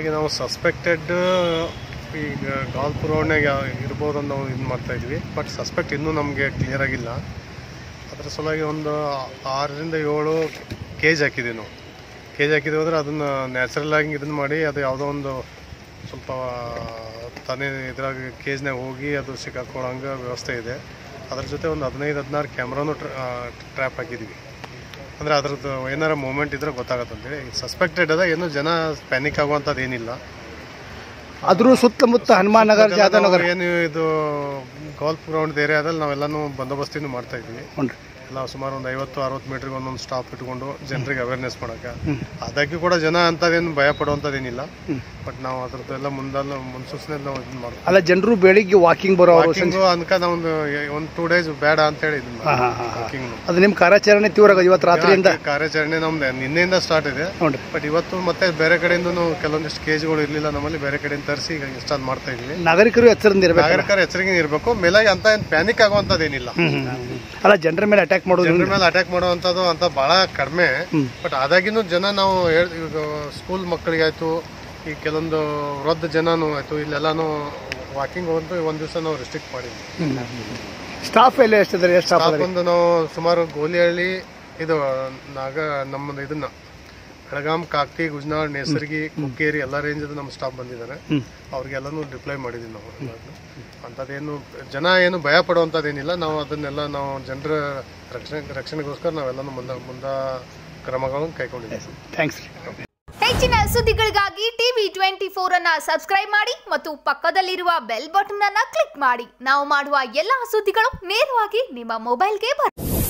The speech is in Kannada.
ಈಗ ನಾವು ಸಸ್ಪೆಕ್ಟೆಡ್ ಈಗ ಗಾಲ್ಪುರ ರೋಡ್ನಾಗ ಇರ್ಬೋದು ಅಂತ ನಾವು ಇದು ಮಾಡ್ತಾ ಇದ್ವಿ ಬಟ್ ಸಸ್ಪೆಕ್ಟ್ ಇನ್ನೂ ನಮಗೆ ಕ್ಲಿಯರ್ ಆಗಿಲ್ಲ ಅದ್ರ ಸಲುವಾಗಿ ಒಂದು ಆರರಿಂದ ಏಳು ಕೇಜ್ ಹಾಕಿದ್ದೀವಿ ನಾವು ಕೇಜ್ ಹಾಕಿದ್ದೀವಿ ಅಂದ್ರೆ ಅದನ್ನು ನ್ಯಾಚುರಲ್ ಆಗಿ ಇದನ್ನು ಮಾಡಿ ಅದು ಯಾವುದೋ ಒಂದು ಸ್ವಲ್ಪ ತಾನೇ ಇದ್ರಾಗ ಕೇಜ್ನಾಗ ಹೋಗಿ ಅದು ಸಿಕ್ಕಾಕೊಳ್ಳೋಂಗೆ ವ್ಯವಸ್ಥೆ ಇದೆ ಅದ್ರ ಜೊತೆ ಒಂದು ಹದಿನೈದು ಹದಿನಾರು ಕ್ಯಾಮ್ರಾನು ಟ್ರ್ಯಾಪ್ ಹಾಕಿದ್ದೀವಿ ಅಂದರೆ ಅದ್ರದ್ದು ಏನಾರ ಮೂಮೆಂಟ್ ಇದ್ರೆ ಗೊತ್ತಾಗತ್ತೆ ಅಂತೇಳಿ ಸಸ್ಪೆಕ್ಟೆಡ್ ಅದ ಏನು ಜನ ಪ್ಯಾನಿಕ್ ಆಗುವಂಥದ್ದು ಏನಿಲ್ಲ ಅದ್ರ ಸುತ್ತಮುತ್ತ ಹನುಮಾನ್ ನಗರ್ ಜಾದವ್ ನಗರ್ ಏನು ಇದು ಗಾಲ್ಫ್ ಗ್ರೌಂಡ್ ಏರಿಯಾದಲ್ಲಿ ನಾವೆಲ್ಲನೂ ಬಂದೋಬಸ್ತಿನೂ ಮಾಡ್ತಾ ಇದ್ವಿ ಹ್ಞೂ ಎಲ್ಲ ಸುಮಾರು ಒಂದು ಐವತ್ತು ಅರವತ್ತು ಮೀಟ್ರಿಗೆ ಒಂದೊಂದು ಸ್ಟಾಪ್ ಇಟ್ಕೊಂಡು ಜನರಿಗೆ ಅವೇರ್ನೆಸ್ ಮಾಡೋಕೆ ಆದಾಗ್ಯೂ ಕೂಡ ಜನ ಅಂಥದ್ದೇನು ಭಯ ಪಡುವಂಥದ್ದೇನಿಲ್ಲ ಬಟ್ ನಾವು ಅದ್ರದ್ದು ಎಲ್ಲ ಮುಂದೆಲ್ಲ ಮುನ್ಸೂಚನೆ ನಾವು ಇದು ಮಾಡ್ತೀವಿ ಅಲ್ಲ ಜನರು ಬೆಳಿಗ್ಗೆ ವಾಕಿಂಗ್ ಬರೋರು ವಾಕಿಂಗು ಅನ್ಕ ನಾವು ಒಂದು ಒಂದು ಟೂ ಡೇಸ್ ಬೇಡ ಅಂತೇಳಿ ಇದನ್ನ ಹಾಂ ಹಾಂ ಹಾಂ ವಾಕಿಂಗ್ ಅದು ನಿಮ್ಮ ಕಾರ್ಯಾಚರಣೆ ತೀವ್ರ ಆಗೋದು ಇವತ್ತು ರಾತ್ರಿಯಿಂದ ಕಾರ್ಯಾಚರಣೆ ನಮ್ದು ನಿನ್ನೆಯಿಂದ ಸ್ಟಾರ್ಟ್ ಇದೆ ಹ್ಞೂ ರೀ ಬಟ್ ಇವತ್ತು ಮತ್ತೆ ಬೇರೆ ಕಡೆಯಿಂದನೂ ಕೆಲವೊಂದಿಷ್ಟು ಕೇಜ್ಗಳು ಇರಲಿಲ್ಲ ನಮ್ಮಲ್ಲಿ ಬೇರೆ ಕಡೆಯಿಂದ ತರಿಸಿ ಈಗ ಇನ್ಸ್ಟಾಲ್ ಮಾಡ್ತಾ ಇದ್ವಿ ನಾಗರಿಕರು ಎಚ್ಚರದಿಂದ ಇರಬೇಕು ನಾಗರಿಕರ ಎಚ್ಚರಿಕೆ ಇರಬೇಕು ಮೇಲಾಗಿ ಅಂತ ಏನು ಪ್ಯಾನಿಕ್ ಆಗುವಂಥದ್ದೇನಿಲ್ಲ ಅಲ್ಲ ಜನರ ಮೇಲೆ ಅಟ್ಯಾಕ್ ಮಾಡೋದು ಜನರ ಮೇಲೆ ಅಟ್ಯಾಕ್ ಮಾಡುವಂಥದ್ದು ಅಂತ ಭಾಳ ಕಡಿಮೆ ಬಟ್ ಆದಾಗಿನೂ ಜನ ನಾವು ಹೇಳ್ ಈಗ ಸ್ಕೂಲ್ ಮಕ್ಕಳಿಗೆ ಆಯ್ತು ಈ ಕೆಲವೊಂದು ವೃದ್ಧ ಜನನೂ ಆಯ್ತು ಇಲ್ಲೆಲ್ಲಾನು ವಾಕಿಂಗ್ ಹೋದಂತೂ ಒಂದು ದಿವಸ ನಾವು ರೆಸ್ಟ್ರಿಕ್ಟ್ ಮಾಡಿದ್ವಿ ಸ್ಟಾಫ್ ಎಲ್ಲ ಎಷ್ಟಿದ್ದಾರೆ ಎಷ್ಟು ಸ್ಟಾಫ್ ಸ್ಟಾಪ್ ಒಂದು ನಾವು ಸುಮಾರು ಗೋಲಿಹಳ್ಳಿ ಇದು ನಾಗ ನಮ್ಮದು ಇದನ್ನ ಬೆಳಗಾಂ ಕಾಕ್ತಿ ಗುಜ್ನಾಳ್ ನೇಸರ್ಗಿ ಕುಕ್ಕೇರಿ ಎಲ್ಲ ರೇಂಜ್ ನಮ್ಮ ಸ್ಟಾಫ್ ಬಂದಿದ್ದಾರೆ ಅವ್ರಿಗೆಲ್ಲನೂ ಡಿಪ್ಲೈ ಮಾಡಿದ್ದೀವಿ ನಾವು ಎಲ್ಲಾದ್ನೂ. ಅಂಥದ್ದೇನು ಜನ ಏನು ಭಯ ಪಡುವಂಥದ್ದೇನಿಲ್ಲ ನಾವು ಅದನ್ನೆಲ್ಲ ನಾವು ಜನರ ರಕ್ಷಣೆ ರಕ್ಷಣೆಗೋಸ್ಕರ ನಾವೆಲ್ಲನೂ ಮುಂದೆ ಮುಂದೆ ಕ್ರಮಗಳನ್ನು ಕೈಗೊಂಡಿದ್ದೀವಿ ಥ್ಯಾಂಕ್ಸ್ ರೀ ಹೆಚ್ಚಿನ ಸುದ್ದಿಗಳಿಗಾಗಿ ಟಿವಿ ಟ್ವೆಂಟಿ ಫೋರ್ ಅನ್ನ ಸಬ್ಸ್ಕ್ರೈಬ್ ಮಾಡಿ ಮತ್ತು ಪಕ್ಕದಲ್ಲಿರುವ ಬೆಲ್ ಬಟನ್ ಅನ್ನ ಕ್ಲಿಕ್ ಮಾಡಿ ನಾವು ಮಾಡುವ ಎಲ್ಲಾ ಸುದ್ದಿಗಳು ನೇರವಾಗಿ ನಿಮ್ಮ ಮೊಬೈಲ್ಗೆ ಬರುತ್ತೆ